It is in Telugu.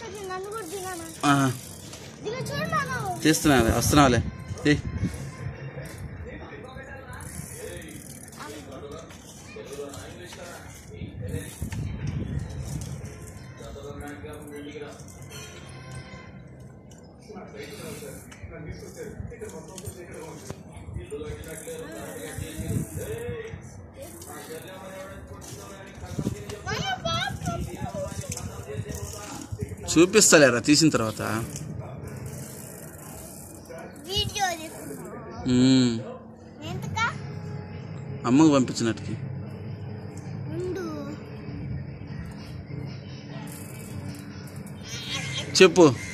ఆకలి నన్ను కూడా తినానా ఆ, దిగ చూడన్నాను తీస్తున్నా వస్తున్నావులే ఏ చూపిస్తలేరా తీసిన తర్వాత వీడియో తీసుకున్నావా? ఉమ్, ఎంతకా అమ్మకు పంపించినట్టుకి ఉండు చెప్పు